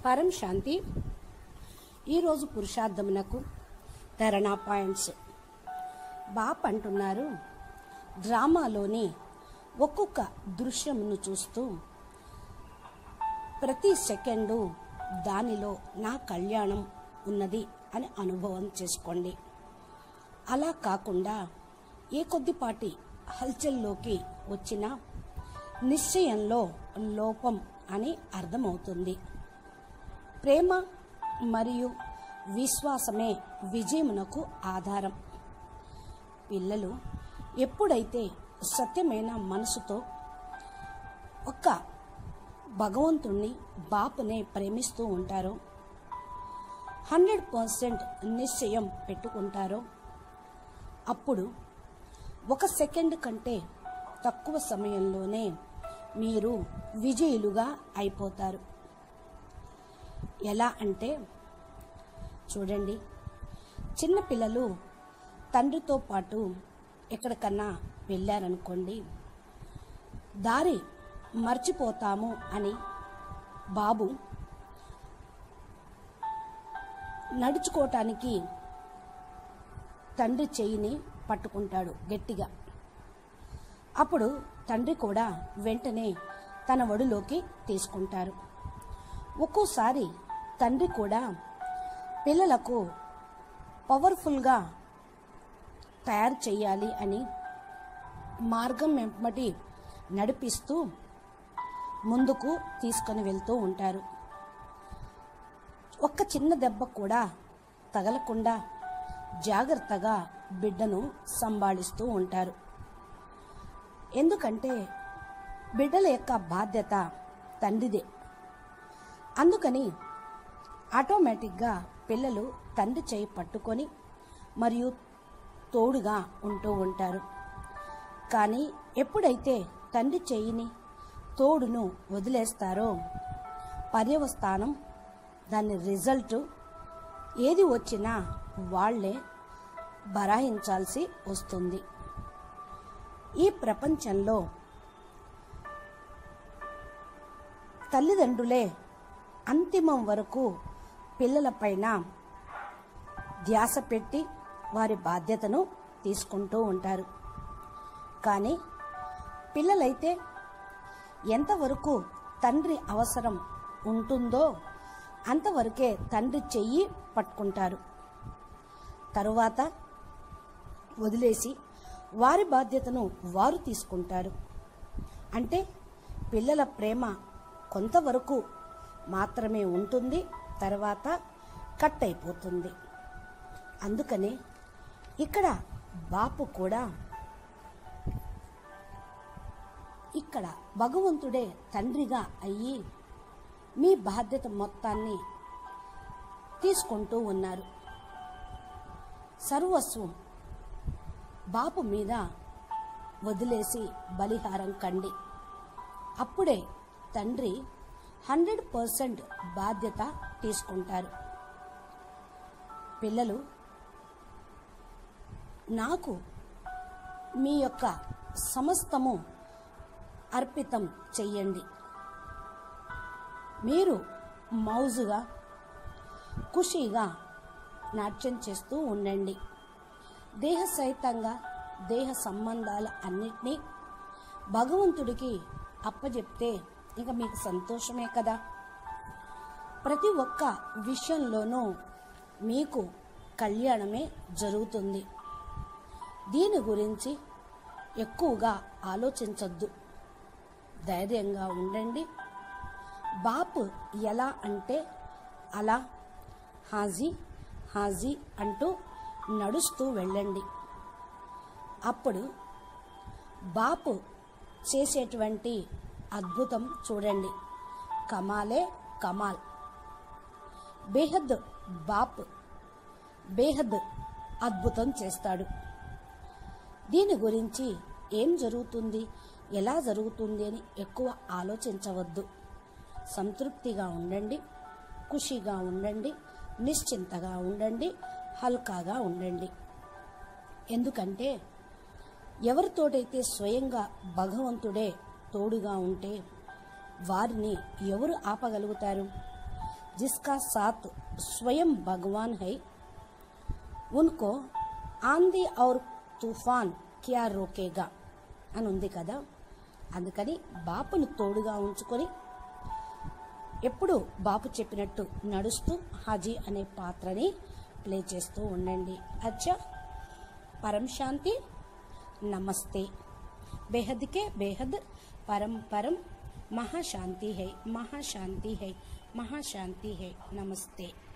పరం శాంతి ఈరోజు పురుషార్థమునకు ధరణా పాయింట్స్ బాప్ అంటున్నారు డ్రామాలోని ఒక్కొక్క దృశ్యమును చూస్తూ ప్రతి సెకండు దానిలో నా కళ్యాణం ఉన్నది అని అనుభవం చేసుకోండి అలా కాకుండా ఏ కొద్దిపాటి హల్చల్లోకి వచ్చినా నిశ్చయంలో లోపం అని అర్థమవుతుంది ప్రేమ మరియు విశ్వాసమే విజయమునకు ఆధారం పిల్లలు ఎప్పుడైతే సత్యమైన మనసుతో ఒక్క భగవంతుణ్ణి బాపునే ప్రేమిస్తూ ఉంటారో హండ్రెడ్ పర్సెంట్ నిశ్చయం పెట్టుకుంటారో అప్పుడు ఒక సెకండ్ కంటే తక్కువ సమయంలోనే మీరు విజయులుగా అయిపోతారు ఎలా అంటే చూడండి చిన్నపిల్లలు తండ్రితో పాటు ఎక్కడికన్నా వెళ్ళారనుకోండి దారి మర్చిపోతాము అని బాబు నడుచుకోవటానికి తండ్రి చెయ్యిని పట్టుకుంటాడు గట్టిగా అప్పుడు తండ్రి కూడా వెంటనే తన ఒడిలోకి తీసుకుంటారు ఒక్కోసారి తండ్రి కూడా పిల్లలకు పవర్ఫుల్గా తయారు చేయాలి అని మార్గం వెంబటి నడిపిస్తూ ముందుకు తీసుకొని వెళ్తూ ఉంటారు ఒక్క చిన్న దెబ్బ కూడా తగలకుండా జాగ్రత్తగా బిడ్డను సంభాళిస్తూ ఉంటారు ఎందుకంటే బిడ్డల యొక్క బాధ్యత తండ్రిదే అందుకని ఆటోమేటిక్గా పిల్లలు తండ్రి చేయి పట్టుకొని మరియు తోడుగా ఉంటూ ఉంటారు కానీ ఎప్పుడైతే తండ్రి చేయిని తోడును వదిలేస్తారో పర్యవస్థానం దాని రిజల్ట్ ఏది వచ్చినా వాళ్లే బరాయించాల్సి వస్తుంది ఈ ప్రపంచంలో తల్లిదండ్రులే అంతిమం వరకు పిల్లలపైన ధ్యాస పెట్టి వారి బాధ్యతను తీసుకుంటూ ఉంటారు కానీ పిల్లలైతే ఎంతవరకు తండ్రి అవసరం ఉంటుందో అంతవరకే తండ్రి చెయ్యి పట్టుకుంటారు తరువాత వదిలేసి వారి బాధ్యతను వారు తీసుకుంటారు అంటే పిల్లల ప్రేమ కొంతవరకు మాత్రమే ఉంటుంది తర్వాత కట్ అయిపోతుంది అందుకనే ఇక్కడ బాపు కూడా ఇక్కడ భగవంతుడే తండ్రిగా అయ్యి మీ బాధ్యత మొత్తాన్ని తీసుకుంటూ ఉన్నారు సర్వస్వం బాపు మీద వదిలేసి బలిహారం కండి అప్పుడే తండ్రి హండ్రెడ్ పర్సెంట్ బాధ్యత తీసుకుంటారు పిల్లలు నాకు మీ యొక్క సమస్తము అర్పితం చెయ్యండి మీరు మౌజుగా ఖుషీగా నాట్యం చేస్తూ ఉండండి దేహ సహితంగా దేహ సంబంధాల అన్నిటినీ భగవంతుడికి అప్పచెప్తే ఇక మీకు సంతోషమే కదా ప్రతి ఒక్క విషయంలోనూ మీకు కళ్యాణమే జరుగుతుంది దీని గురించి ఎక్కువగా ఆలోచించొద్దు ధైర్యంగా ఉండండి బాపు ఎలా అంటే అలా హాజీ హాజీ అంటూ నడుస్తూ వెళ్ళండి అప్పుడు బాపు చేసేటువంటి అద్భుతం చూడండి కమాలే కమాల్ బేహద్ బాప్ బేహద్ అద్భుతం చేస్తాడు దీని గురించి ఏం జరుగుతుంది ఎలా జరుగుతుంది అని ఎక్కువ ఆలోచించవద్దు సంతృప్తిగా ఉండండి ఖుషిగా ఉండండి నిశ్చింతగా ఉండండి హల్కాగా ఉండండి ఎందుకంటే ఎవరితోటైతే స్వయంగా భగవంతుడే తోడుగా ఉంటే వారిని ఎవరు ఆపగలుగుతారు जिसका साथ स्वयं भगवान है उनको ఆంధీ ఔర్ తుఫాన్ క్యా రోకేగా అని ఉంది కదా అందుకని బాపును తోడుగా ఉంచుకొని ఎప్పుడు బాపు చెప్పినట్టు నడుస్తూ హాజీ అనే పాత్రని ప్లే చేస్తూ ఉండండి అచ్చా పరం శాంతి నమస్తే బేహద్ కే బేహద్ పరం పరం మహాశాంతి హై మహాశాంతి హై మహాశాంతి హై నమస్తే